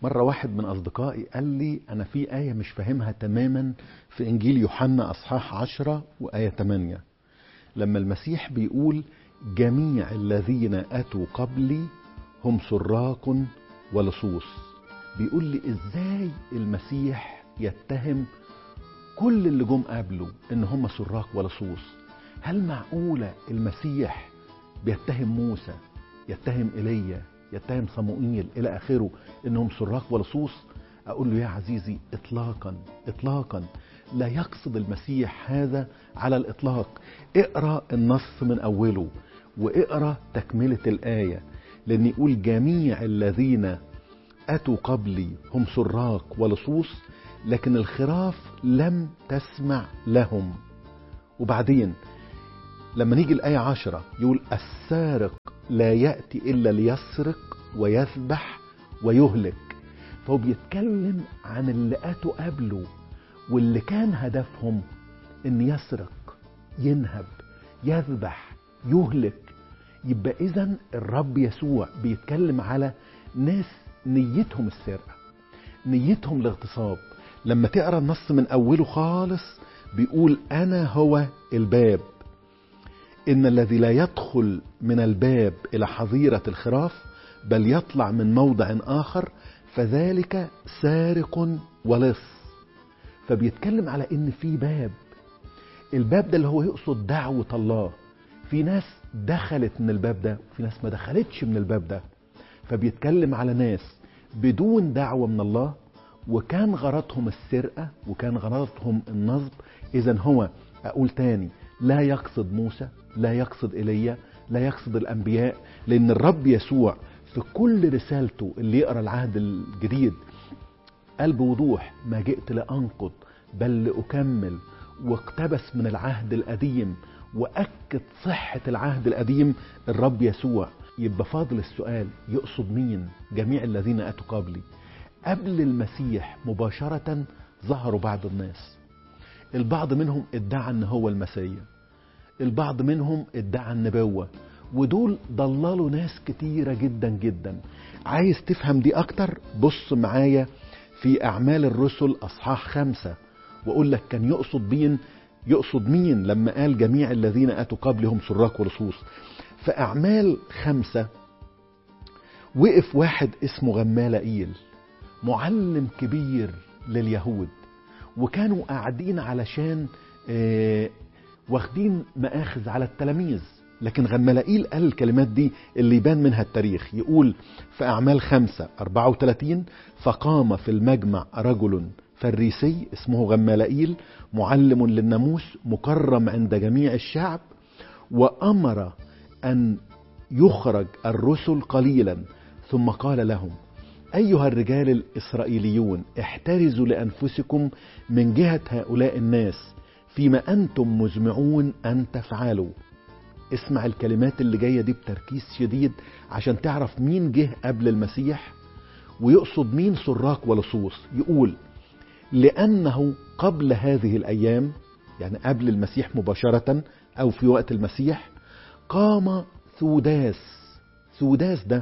مرة واحد من أصدقائي قال لي أنا في آية مش فاهمها تماما في إنجيل يوحنا أصحاح عشرة وآية 8 لما المسيح بيقول جميع الذين أتوا قبلي هم سراق ولصوص بيقول لي إزاي المسيح يتهم كل اللي جم قبله إن هم سراق ولصوص هل معقولة المسيح بيتهم موسى يتهم ايليا يتهم صموئيل الى اخره انهم سراق ولصوص اقول له يا عزيزي اطلاقا اطلاقا لا يقصد المسيح هذا على الاطلاق اقرا النص من اوله واقرا تكمله الايه لان يقول جميع الذين اتوا قبلي هم سراق ولصوص لكن الخراف لم تسمع لهم وبعدين لما نيجي الآية عشرة يقول السارق لا يأتي إلا ليسرق ويذبح ويهلك فهو بيتكلم عن اللي أتوا قبله واللي كان هدفهم إن يسرق ينهب يذبح يهلك يبقى إذا الرب يسوع بيتكلم على ناس نيتهم السرقة نيتهم الاغتصاب لما تقرا النص من أوله خالص بيقول أنا هو الباب إن الذي لا يدخل من الباب إلى حظيرة الخراف بل يطلع من موضع آخر فذلك سارق ولص فبيتكلم على إن في باب الباب ده اللي هو يقصد دعوة الله في ناس دخلت من الباب ده وفي ناس ما دخلتش من الباب ده فبيتكلم على ناس بدون دعوة من الله وكان غرضهم السرقة وكان غرضهم النصب إذا هو أقول تاني لا يقصد موسى لا يقصد ايليا لا يقصد الانبياء لان الرب يسوع في كل رسالته اللي يقرا العهد الجديد قال بوضوح ما جئت لانقض بل لاكمل واقتبس من العهد القديم واكد صحه العهد القديم الرب يسوع يبقى فاضل السؤال يقصد مين جميع الذين اتوا قبلي قبل المسيح مباشره ظهروا بعض الناس البعض منهم ادعى ان هو المسيح البعض منهم ادعى النبوة ودول ضللوا ناس كتيرة جدا جدا عايز تفهم دي اكتر بص معايا في اعمال الرسل اصحاح خمسة واقول لك كان يقصد مين يقصد مين لما قال جميع الذين اتوا قبلهم سراق ولصوص في اعمال خمسة وقف واحد اسمه غمالائيل معلم كبير لليهود وكانوا قاعدين علشان آه واخدين مآخذ على التلاميذ لكن غملائيل قال الكلمات دي اللي يبان منها التاريخ يقول في أعمال خمسة 34 فقام في المجمع رجل فريسي اسمه غملائيل معلم للناموس مكرم عند جميع الشعب وأمر أن يخرج الرسل قليلا ثم قال لهم أيها الرجال الإسرائيليون احترزوا لأنفسكم من جهة هؤلاء الناس فيما أنتم مزمعون أن تفعلوا اسمع الكلمات اللي جاية دي بتركيز شديد عشان تعرف مين جه قبل المسيح ويقصد مين سراق ولصوص يقول لأنه قبل هذه الأيام يعني قبل المسيح مباشرة أو في وقت المسيح قام ثوداس ثوداس ده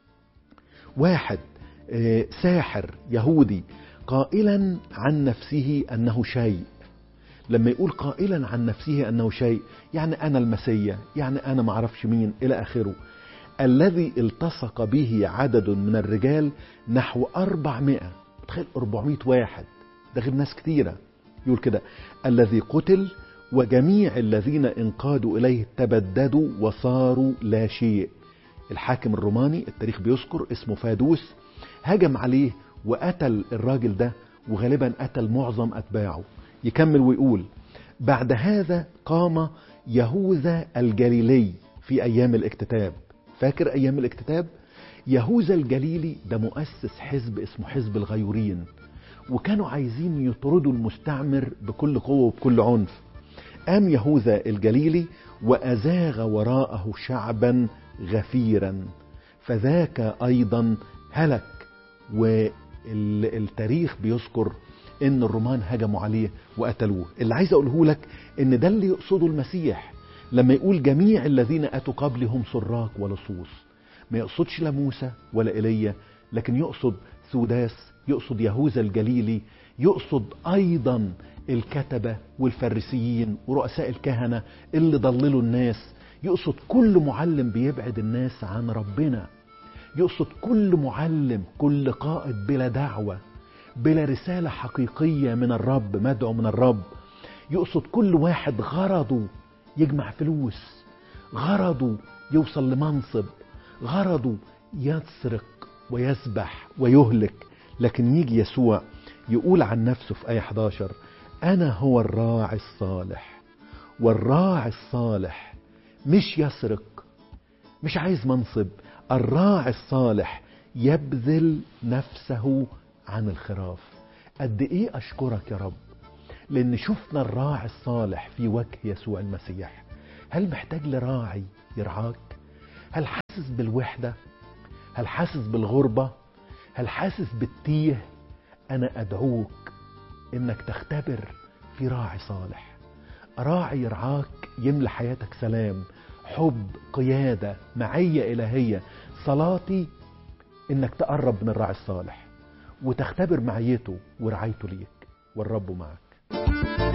واحد ساحر يهودي قائلا عن نفسه أنه شيء لما يقول قائلا عن نفسه أنه شيء يعني أنا المسيا يعني أنا معرفش مين إلى آخره الذي التصق به عدد من الرجال نحو أربعمائة تخيل أربعمائة واحد ده غير ناس كتيرة يقول كده الذي قتل وجميع الذين انقادوا إليه تبددوا وصاروا لا شيء الحاكم الروماني التاريخ بيذكر اسمه فادوس هجم عليه وقتل الراجل ده وغالبا قتل معظم أتباعه يكمل ويقول بعد هذا قام يهوذا الجليلي في أيام الاكتتاب فاكر أيام الاكتتاب يهوذا الجليلي ده مؤسس حزب اسمه حزب الغيورين وكانوا عايزين يطردوا المستعمر بكل قوة وبكل عنف قام يهوذا الجليلي وأزاغ وراءه شعبا غفيرا فذاك أيضا هلك والتاريخ بيذكر ان الرومان هجموا عليه وقتلوه اللي عايز اقوله لك ان ده اللي يقصده المسيح لما يقول جميع الذين اتوا قبلهم سراق ولصوص ما يقصدش لا موسى ولا ايليا لكن يقصد سوداس يقصد يهوذا الجليلي يقصد ايضا الكتبه والفريسيين ورؤساء الكهنه اللي ضللوا الناس يقصد كل معلم بيبعد الناس عن ربنا يقصد كل معلم كل قائد بلا دعوه بلا رساله حقيقيه من الرب مدعو من الرب يقصد كل واحد غرضه يجمع فلوس غرضه يوصل لمنصب غرضه يسرق ويسبح ويهلك لكن يجي يسوع يقول عن نفسه في آية 11 أنا هو الراعي الصالح والراعي الصالح مش يسرق مش عايز منصب الراعي الصالح يبذل نفسه عن الخراف قد ايه اشكرك يا رب لان شفنا الراعي الصالح في وجه يسوع المسيح هل محتاج لراعي يرعاك هل حاسس بالوحده هل حاسس بالغربه هل حاسس بالتيه انا ادعوك انك تختبر في راعي صالح راعي يرعاك يملى حياتك سلام حب قياده معيه الهيه صلاتي انك تقرب من الراعي الصالح وتختبر معيته ورعايته ليك والرب معك